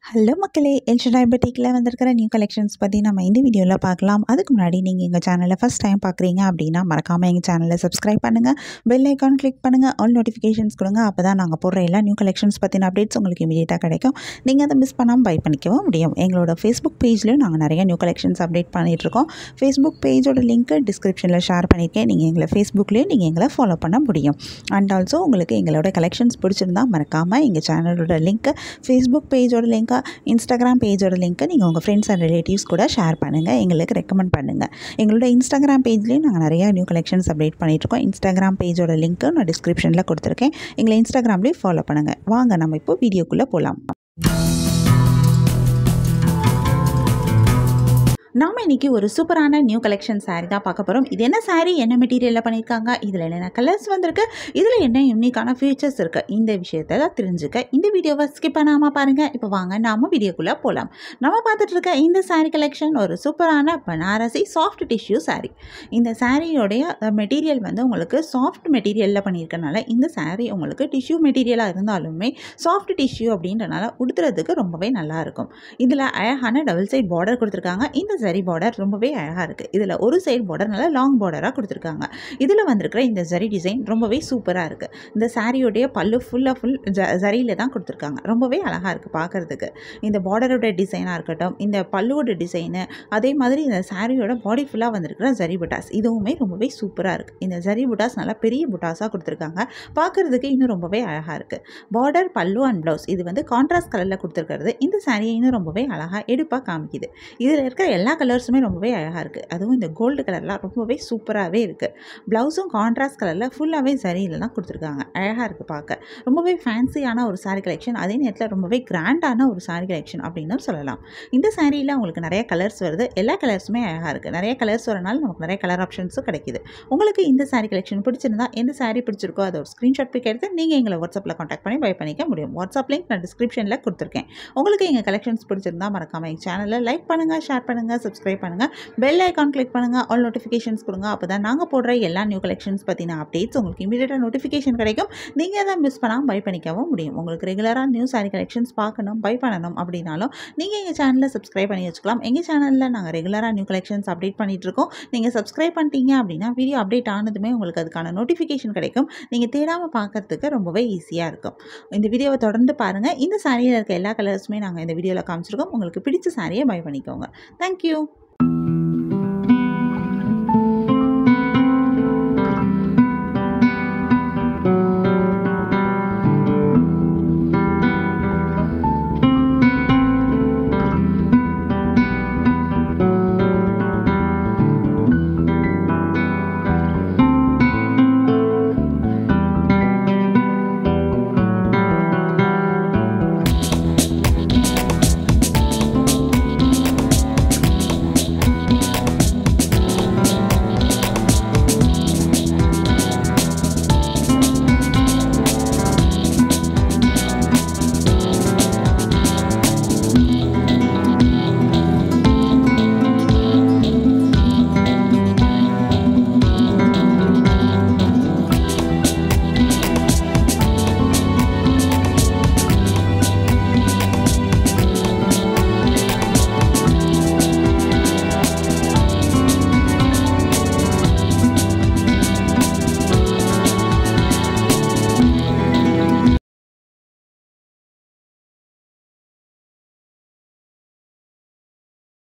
hello மக்களே El Shaddai பட்டிக்கில் வந்திருக்கிற new collections பற்றி நம்ம இந்த வீடியோவில் பார்க்கலாம் அதுக்கு முன்னாடி நீங்கள் எங்கள் சேனலை ஃபஸ்ட் டைம் பார்க்குறீங்க அப்படின்னா மறக்காமல் எங்கள் சேனலை சப்ஸ்கிரைப் பண்ணுங்கள் பெல் ஐக்கான் கிளிக் பண்ணுங்கள் ஆல் நோட்டிஃபிகேஷன்ஸ் கொடுங்க அப்போ தான் நாங்கள் போடுற எல்லா நியூ கலெக்ஷன்ஸ் பற்றின அப்டேட்ஸ் உங்களுக்கு இமீடியட்டாக கிடைக்கும் நீங்கள் அதை மிஸ் பண்ணாமல் பை பண்ணிக்கவும் முடியும் எங்களோட ஃபேஸ்புக் பேஜ்லேயும் நாங்கள் நிறைய நியூ கலெக்ஷன்ஸ் அப்டேட் பண்ணிகிட்ருக்கோம் ஃபேஸ்புக் பேஜோட லிங்க்கு டிஸ்கிரிப்ஷனில் ஷேர் பண்ணியிருக்கேன் நீங்கள் எங்களை ஃபேஸ்புக்லேயும் நீங்கள் எங்களை ஃபாலோ பண்ண முடியும் அண்ட் ஆல்சோ உங்களுக்கு எங்களோட கலெக்ஷன்ஸ் பிடிச்சிருந்தா மறக்காமல் எங்கள் சேனலோட லிங்க்கு ஃபேஸ்புக் பேஜோட லிங்க்கை இன்ஸ்டாகிராம் பேஜோட லிங்க்கை நீங்கள் உங்கள் ஃப்ரெண்ட்ஸ் அண்ட் ரிலேட்டிவ்ஸ் கூட ஷேர் பண்ணுங்கள் எங்களுக்கு ரெக்கமெண்ட் பண்ணுங்கள் எங்களோட இன்ஸ்டாகிராம் பேஜ்லேயும் நாங்கள் நிறைய நியூ கலெக்ஷன்ஸ் அப்டேட் பண்ணிகிட்ருக்கோம் இன்ஸ்டாகிராம் பேஜோட லிங்க்கு நான் டிஸ்கிரிப்ஷனில் கொடுத்துருக்கேன் எங்களை இன்ஸ்டாகிராம்லேயும் ஃபாலோ பண்ணுங்கள் வாங்க நம்ம இப்போ வீடியோக்குள்ளே போகலாம் நாம இன்னைக்கு ஒரு சூப்பரான நியூ கலெக்ஷன் saree தான் பார்க்க போகிறோம் இது என்ன saree என்ன மெட்டீரியலில் பண்ணியிருக்காங்க இதில் என்னென்ன கலர்ஸ் வந்திருக்கு இதில் என்ன யூனிக்கான ஃபீச்சர்ஸ் இருக்குது இந்த விஷயத்தை தான் தெரிஞ்சுக்க இந்த வீடியோவை ஸ்கிப் பண்ணாமல் பாருங்கள் இப்போ வாங்க நாம வீடியோக்குள்ளே போகலாம் நம்ம பார்த்துட்டு இருக்க இந்த saree கலெக்ஷன் ஒரு சூப்பரான பனாரசி சாஃப்ட் டிஷ்யூ saree இந்த சாரியோடைய மெட்டீரியல் வந்து உங்களுக்கு சாஃப்ட் மெட்டீரியலில் பண்ணியிருக்கனால இந்த saree உங்களுக்கு டிஷ்யூ மெட்டீரியலாக இருந்தாலுமே சாஃப்ட் டிஷ்யூ அப்படின்றனால உடுத்துறதுக்கு ரொம்பவே நல்லா இருக்கும் இதில் அழகான டபுள் சைட் பார்டர் கொடுத்துருக்காங்க இந்த ஜரி பார்டர் ரொம்பவே அழகாக இருக்குது இதில் ஒரு சைடு பார்டர் நல்லா லாங் பார்டராக கொடுத்துருக்காங்க இதில் வந்திருக்கிற இந்த ஜரி டிசைன் ரொம்பவே சூப்பராக இருக்குது இந்த சாரியோடைய பல்லு ஃபுல்லாக ஃபுல் ஜ ஜரியில் தான் கொடுத்துருக்காங்க ரொம்பவே அழகாக இருக்குது பார்க்குறதுக்கு இந்த பார்டரோட டிசைனாக இருக்கட்டும் இந்த பல்லுவோட டிசைனு அதே மாதிரி இந்த சாரியோட பாடி ஃபுல்லாக வந்திருக்கிற ஜரி புட்டாஸ் இதுவுமே ரொம்பவே சூப்பராக இருக்குது இந்த ஜரி புட்டாஸ் நல்லா பெரிய புட்டாஸாக கொடுத்துருக்காங்க பார்க்குறதுக்கு இன்னும் ரொம்பவே அழகாக இருக்குது பார்டர் பல்லு அண்ட் ப்ளவுஸ் இது வந்து கான்ட்ராஸ்ட் கலரில் கொடுத்துருக்கிறது இந்த சாரியை இன்னும் ரொம்பவே அழகாக எடுப்பாக காமிக்குது இதில் இருக்கிற எல்லா கலர்ஸுமே ரொம்பவே அழகாக இருக்குது அதுவும் இந்த கோல்டு கலர்லாம் ரொம்பவே சூப்பராகவே இருக்குது ப்ளவுஸும் கான்ட்ராஸ்ட் கலரில் ஃபுல்லாகவே சரியில் தான் கொடுத்துருக்காங்க அழகாக இருக்குது பார்க்க ரொம்பவே ஃபேன்சியான ஒரு சாரீ கலெக்ஷன் அதே நேரத்தில் ரொம்பவே கிராண்டான ஒரு சாரீ கலெக்ஷன் அப்படின்னு சொல்லலாம் இந்த சாரியில் உங்களுக்கு நிறைய கலர்ஸ் வருது எல்லா கலர்ஸுமே அழகாக இருக்குது நிறைய கலர்ஸ் வரனால நமக்கு நிறைய கலர் ஆப்ஷன்ஸும் கிடைக்குது உங்களுக்கு இந்த சாரீ கலெக்ஷன் பிடிச்சிருந்தா எந்த சாரீ பிடிச்சிருக்கோ அதை ஒரு ஸ்க்ரீன்ஷாட் பிக் எடுத்து நீங்கள் எங்களை வாட்ஸ்அப்பில் காண்டாக்ட் பண்ணி பை பண்ணிக்க முடியும் வாட்ஸ்அப் லிங்க் நான் டிஸ்கிரிப்ஷனில் கொடுத்துருக்கேன் உங்களுக்கு எங்கள் கலெக்ஷன்ஸ் பிடிச்சிருந்தா மறக்காமல் எங்கள் சேனலில் லைக் பண்ணுங்கள் ஷேர் பண்ணுங்கள் சப்ஸ்கிரைப் பண்ணுங்கள் பெல் ஐக்கான் கிளிக் பண்ணுங்கள் ஆல் நோட்டிஃபிகேஷன்ஸ் கொடுங்க அப்போ தான் நாங்கள் போடுற எல்லா நியூ கலெக்ஷன்ஸ் பற்றின அப்டேட்ஸ் உங்களுக்கு இமீடியட்டாக நோட்டிஃபிகேஷன் கிடைக்கும் நீங்கள் அதை மிஸ் பண்ணாமல் பை பண்ணிக்கவும் முடியும் உங்களுக்கு ரெகுலராக நியூ சாரி கலெக்ஷன்ஸ் பார்க்கணும் பை பண்ணணும் அப்படின்னாலும் நீங்கள் எங்கள் சேனலில் சப்ஸ்கிரைப் பண்ணி வச்சுக்கலாம் எங்கள் சேனலில் நாங்கள் ரெகுலராக நியூ கலெக்ஷன்ஸ் அப்டேட் பண்ணிகிட்ருக்கோம் நீங்கள் சப்ஸ்கிரைப் பண்ணிட்டீங்க அப்படின்னா வீடியோ அப்டேட் ஆனதுமே உங்களுக்கு அதுக்கான நோட்டிஃபிகேஷன் கிடைக்கும் நீங்கள் தேடாமல் பார்க்கறதுக்கு ரொம்பவே ஈஸியாக இருக்கும் இந்த வீடியோவை தொடர்ந்து பாருங்கள் இந்த சாரியில் இருக்க எல்லா கலர்ஸுமே நாங்கள் இந்த வீடியோவில் காமிச்சிருக்கோம் உங்களுக்கு பிடிச்ச சாரியை பை பண்ணிக்கோங்க தேங்க்யூ